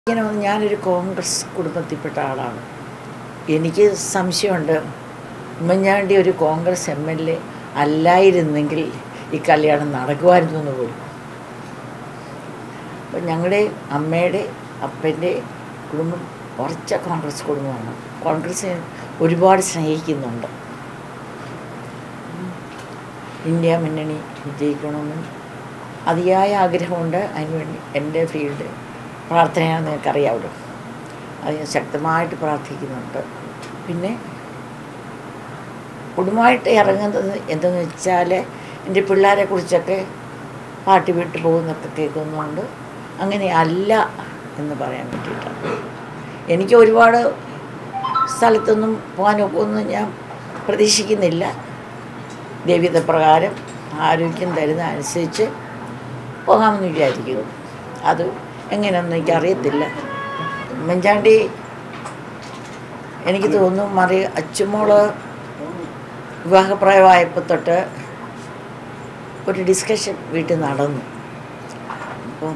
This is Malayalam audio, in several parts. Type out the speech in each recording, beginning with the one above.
ഇങ്ങനെ വന്ന് ഞാനൊരു കോൺഗ്രസ് കുടുംബത്തിൽപ്പെട്ട ആളാണ് എനിക്ക് സംശയമുണ്ട് ഉമ്മൻചാണ്ടി ഒരു കോൺഗ്രസ് എം എൽ എ അല്ലായിരുന്നെങ്കിൽ ഈ കല്യാണം നടക്കുമായിരുന്നു എന്ന് പോലും അപ്പം ഞങ്ങളുടെ അമ്മയുടെ അപ്പൻ്റെ കുടുംബം ഉറച്ച കോൺഗ്രസ് കുടുംബമാണ് കോൺഗ്രസ് ഒരുപാട് സ്നേഹിക്കുന്നുണ്ട് ഇന്ത്യ മുന്നണി വിജയിക്കണമെന്ന് അതിയായ ആഗ്രഹമുണ്ട് അതിനുവേണ്ടി എൻ്റെ ഫീൽഡ് പ്രാർത്ഥനയാണെന്ന് നിനക്കറിയാമല്ലോ അത് ഞാൻ ശക്തമായിട്ട് പ്രാർത്ഥിക്കുന്നുണ്ട് പിന്നെ കുടുംബമായിട്ട് ഇറങ്ങുന്നത് എന്തെന്ന് വെച്ചാൽ എൻ്റെ പിള്ളേരെ കുറിച്ചൊക്കെ പാട്ടി വിട്ട് പോകുന്നൊക്കെ കേൾക്കുന്നുണ്ട് അങ്ങനെ അല്ല എന്ന് പറയാൻ വേണ്ടിയിട്ടാണ് എനിക്ക് ഒരുപാട് സ്ഥലത്തൊന്നും പോകാൻ ഒക്കുമെന്ന് ഞാൻ പ്രതീക്ഷിക്കുന്നില്ല ദൈവിക പ്രകാരം ആരോഗ്യം തരുന്ന അനുസരിച്ച് പോകാമെന്ന് വിചാരിക്കുന്നു അത് എങ്ങനെയൊന്നും എനിക്കറിയത്തില്ല ഉമ്മൻചാണ്ടി എനിക്ക് തോന്നുന്നു മറി അച്ചുമോള് വിവാഹപ്രായമായപ്പോൾ തൊട്ട് ഒരു ഡിസ്കഷൻ വീട്ടിൽ നടന്നു അപ്പം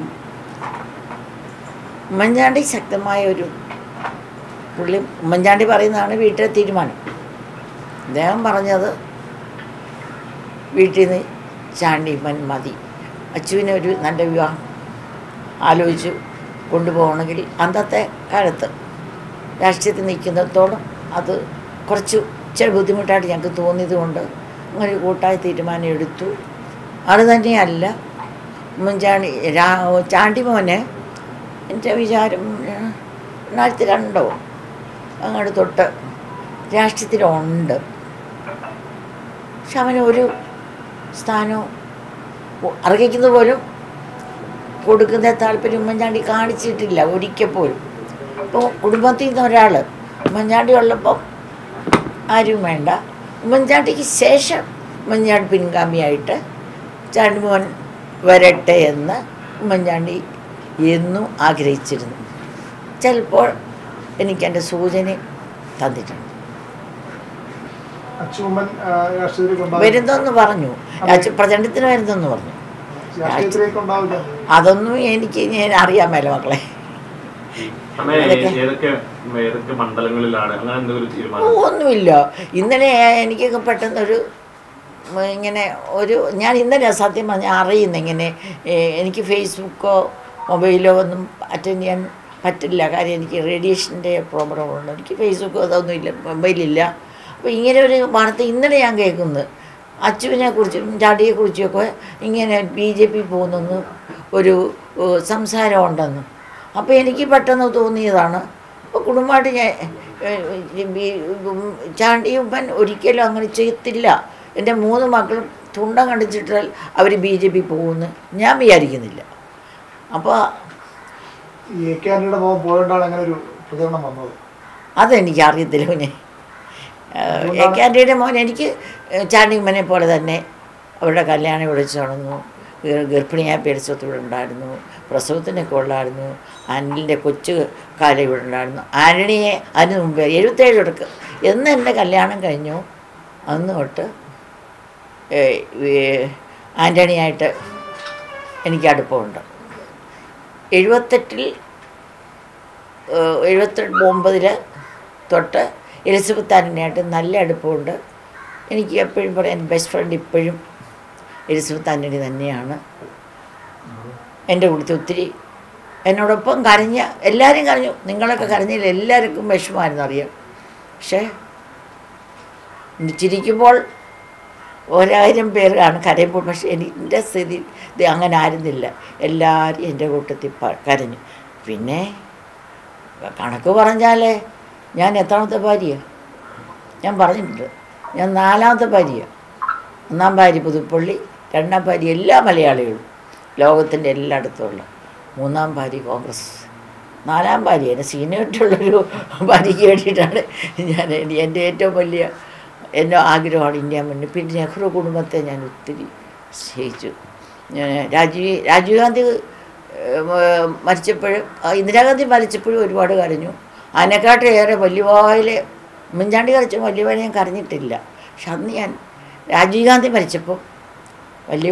ഉമ്മൻചാണ്ടി ശക്തമായ ഒരു പുള്ളി ഉമ്മൻചാണ്ടി പറയുന്നതാണ് വീട്ടിലെ തീരുമാനം അദ്ദേഹം പറഞ്ഞത് വീട്ടിൽ നിന്ന് ചാണ്ടി മൻ മതി അച്ചുവിനെ ഒരു നല്ല വിവാഹം ആലോചിച്ച് കൊണ്ടുപോകണമെങ്കിൽ അന്നത്തെ കാലത്ത് രാഷ്ട്രീയത്തിൽ നിൽക്കുന്നിടത്തോളം അത് കുറച്ച് ഇച്ചിരി ബുദ്ധിമുട്ടായിട്ട് ഞങ്ങൾക്ക് തോന്നിയത് കൊണ്ട് അങ്ങനെ ഒരു കൂട്ടായ തീരുമാനം എടുത്തു അത് തന്നെയല്ല ഉമ്മൻചാണ്ടി രാ ചാണ്ടി മോനെ എൻ്റെ വിചാരം രണ്ടായിരത്തി രണ്ടോ അങ്ങോട്ട് തൊട്ട് രാഷ്ട്രീയത്തിലുണ്ട് പക്ഷെ അവന് ഒരു സ്ഥാനവും അർഹിക്കുന്നത് പോലും കൊടുക്കുന്ന താല്പര്യം ഉമ്മൻചാണ്ടി കാണിച്ചിട്ടില്ല ഒരിക്കൽ പോലും ഇപ്പോൾ കുടുംബത്തിൽ നിന്ന് ഒരാൾ ഉമ്മൻചാണ്ടി ഉള്ളപ്പം ആരും വേണ്ട ഉമ്മൻചാണ്ടിക്ക് ശേഷം ഉമ്മൻചാണ്ടി പിൻഗാമിയായിട്ട് ചാണ്ടിമോൻ വരട്ടെ എന്ന് ഉമ്മൻചാണ്ടി എന്നും ആഗ്രഹിച്ചിരുന്നു ചിലപ്പോൾ എനിക്ക് എൻ്റെ സൂചന തന്നിട്ടുണ്ട് അച്ചൂമ്മൻ ആ, രാഷ്ട്രീയത്തിലേക്ക് ഉണ്ടാവില്ല. വരുന്നെന്ന് പറഞ്ഞു രാഷ്ട്രീയ പ്രചരണത്തിന് വരുന്നെന്ന് പറഞ്ഞു രാഷ്ട്രീയത്തിലേക്ക് ഉണ്ടാവില്ല അതൊന്നും എനിക്ക് ഞാൻ അറിയാൻ മേല മക്കളെ അമ്മേ, അതൊക്കെ. ഏതൊക്കെ ഏതൊക്കെ മണ്ഡലങ്ങളിലാണ് അങ്ങനെ എന്തെങ്കിലും തീരുമാനം ഒന്നുമില്ല ഇന്നലെ എനിക്കൊക്കെ പെട്ടെന്നൊരു ഉം, ഇങ്ങനെ ഒരു ഞാൻ ഇന്നലെ സത്യം പറഞ്ഞാൽ അറിയുന്നു ഇങ്ങനെ ഏ, എനിക്ക് ഫേസ്ബുക്കോ മൊബൈലോ ഒന്നും അറ്റൻഡ് ചെയ്യാൻ പറ്റില്ല കാര്യം എനിക്ക് റേഡിയേഷൻ്റെ പ്രോബ്ലം ഉണ്ട് എനിക്ക് ഫേസ്ബുക്കോ അതൊന്നുമില്ല മൊബൈലില്ല അപ്പോൾ ഇങ്ങനെ ഒരു വാർത്ത ഇന്നലെ ഞാൻ കേൾക്കുന്നത് അച്ചുവിനെ കുറിച്ചും ചാടിയെക്കുറിച്ചൊക്കെ ഇങ്ങനെ ബി ജെ പി പോകുന്നെന്ന് ഒരു ഏഹ്, സംസാരം ഉണ്ടെന്ന് അപ്പോൾ എനിക്ക് പെട്ടെന്ന് തോന്നിയതാണ് അപ്പോൾ കുടുംബമായിട്ട് ഞാൻ ഏഹ്, ഈ ഉം, ചാണ്ടിയുമ്മൻ ഒരിക്കലും അങ്ങനെ ചെയ്യത്തില്ല എൻ്റെ മൂന്ന് മക്കളും തുണ്ടം കണ്ടിച്ചിട്ടാൽ അവർ ബി ജെ പി പോകുമെന്ന് ഞാൻ വിചാരിക്കുന്നില്ല അപ്പോൾ ഈ എ കെ ആന്റണിയുടെ മോൻ പോയോണ്ടാണ് അങ്ങനെ ഒരു പ്രചരണം വന്നത് അതെനിക്ക് അറിയത്തില്ല പിന്നെ എ കെ ആൻ്റണിയുടെ മോൻ എനിക്ക് ചാണ്ടിയമ്മനെ പോലെ തന്നെ അവരുടെ കല്യാണം വിളിച്ചു നടന്നു ഗർ- ഗർഭിണിയായ പേരസ്വത്ത് ഇവിടെ ഉണ്ടായിരുന്നു പ്രസവത്തിനൊക്കെ ഉള്ളായിരുന്നു അനിലിൻ്റെ കൊച്ചു കാലം ഇവിടെ ഉണ്ടായിരുന്നു ആന്റണിയെ അതിന് മുമ്പ് എഴുപത്തേഴ് എടുക്ക് എന്ന് എൻ്റെ കല്യാണം കഴിഞ്ഞു അന്ന് തൊട്ട് ഏ, ഏ, ആൻ്റണിയായിട്ട് എനിക്ക് അടുപ്പമുണ്ട് എഴുപത്തെട്ടിൽ എഴുപത്തെട്ട് ഒമ്പതിൽ തൊട്ട് എലിസബത്ത് ആൻ്റണിയായിട്ട് നല്ല അടുപ്പമുണ്ട് എനിക്ക് എപ്പോഴും പറയാം എൻ്റെ ബെസ്റ്റ് ഫ്രണ്ട് ഇപ്പോഴും എലിസബത്ത് ആൻ്റണി തന്നെയാണ് എൻ്റെ കൂട്ടത്തിൽ ഒത്തിരി എന്നോടൊപ്പം കരഞ്ഞ എല്ലാവരും കരഞ്ഞു നിങ്ങളൊക്കെ കരഞ്ഞില്ല എല്ലാവർക്കും വിഷമമായിരുന്നു അറിയാം പക്ഷേ ഇനി ചിരിക്കുമ്പോൾ ഒരായിരം പേരാണ് കരയുമ്പോൾ പക്ഷേ എൻ്റെ സ്ഥിതി ഇത് അങ്ങനെ ആയിരുന്നില്ല എല്ലാവരും എൻ്റെ കൂട്ടത്തിൽ പ- കരഞ്ഞു പിന്നെ കണക്ക് പറഞ്ഞാൽ ഞാൻ എത്രാമത്തെ ഭാര്യയാണ് ഞാൻ പറഞ്ഞിട്ടുണ്ട് ഞാൻ നാലാമത്തെ ഭാര്യയാണ് ഒന്നാം ഭാര്യ പുതുപ്പള്ളി രണ്ടാം ഭാര്യ എല്ലാ മലയാളികളും ലോകത്തിൻ്റെ എല്ലായിടത്തുമുള്ള മൂന്നാം ഭാര്യ കോൺഗ്രസ് നാലാം ഭാര്യ എൻ്റെ സീനിയറായിട്ടുള്ളൊരു ഭാര്യയ്ക്ക് വേണ്ടിയിട്ടാണ് ഞാൻ എനി- എൻ്റെ ഏറ്റവും വലിയ എൻ്റെ ആഗ്രഹമാണ് ഇന്ത്യ മുന്നിൽ പിന്നെ നെഹ്റു കുടുംബത്തെ ഞാൻ ഒത്തിരി സ്നേഹിച്ചു ഞാൻ രാജീവ് രാജീവ് ഗാന്ധി ഏഹ്, മരിച്ചപ്പോഴും ആ, ഇന്ദിരാഗാന്ധി മരിച്ചപ്പോഴും ഒരുപാട് കരഞ്ഞു അതിനെക്കാട്ടും ഏറെ വല്യവായിലെ ഉമ്മൻചാണ്ടി കരച്ച വല്യവായി ഞാൻ കരഞ്ഞിട്ടില്ല പക്ഷെ അന്ന് ഞാൻ രാജീവ് ഗാന്ധി മരിച്ചപ്പോൾ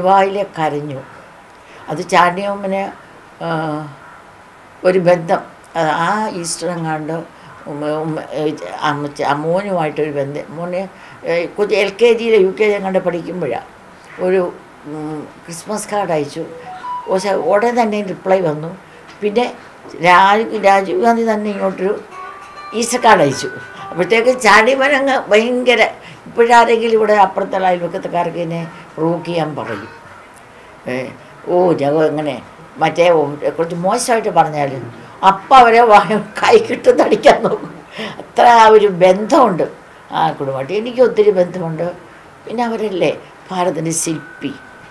വല്യവായിലെ കരഞ്ഞു അത് ചാണ്ടിയമ്മന് ഒരു ബന്ധം ആ ആ ഈസ്റ്റർ എങ്ങാണ്ട് ഉമ്മ ഉമ്മ അമ്മച്ച മോനുമായിട്ടൊരു ബന്ധം മോന് ഏഹ് കൊച്ചു എൽ കെ ജിയിൽ യു കെ ജി എങ്ങാണ്ട് പഠിക്കുമ്പോഴാണ് ഒരു ഉം, ക്രിസ്മസ് കാർഡ് അയച്ചു പക്ഷേ ഉടനെ തന്നെ റിപ്ലൈ വന്നു പിന്നെ രാജീവ് രാജീവ് ഗാന്ധി തന്നെ ഇങ്ങോട്ടൊരു ഈസ്റ്റർ കാർഡ് അയച്ചു അപ്പോഴത്തേക്ക് ചാടിമരങ്ങ് ഭയങ്കര ഇപ്പോഴാരെങ്കിലും ഇവിടെ അപ്പുറത്തുള്ള അയൽവക്കത്തുകാർക്ക് ഇതിനെ പ്രൂവ് ചെയ്യാൻ പറയും ഏ, ഓ ഞങ്ങൾ എങ്ങനെ മറ്റേ ഓ, കുറച്ച് മോശമായിട്ട് പറഞ്ഞാൽ അപ്പം അവരെ വാ- കൈ കിട്ടുന്നടിക്കാൻ നോക്കും അത്ര ആ ഒരു ബന്ധമുണ്ട് ആ കുടുംബമായിട്ട് എനിക്ക് ഒത്തിരി ബന്ധമുണ്ട് പിന്നെ അവരല്ലേ ഭാരതത്തിൻ്റെ ശില്പി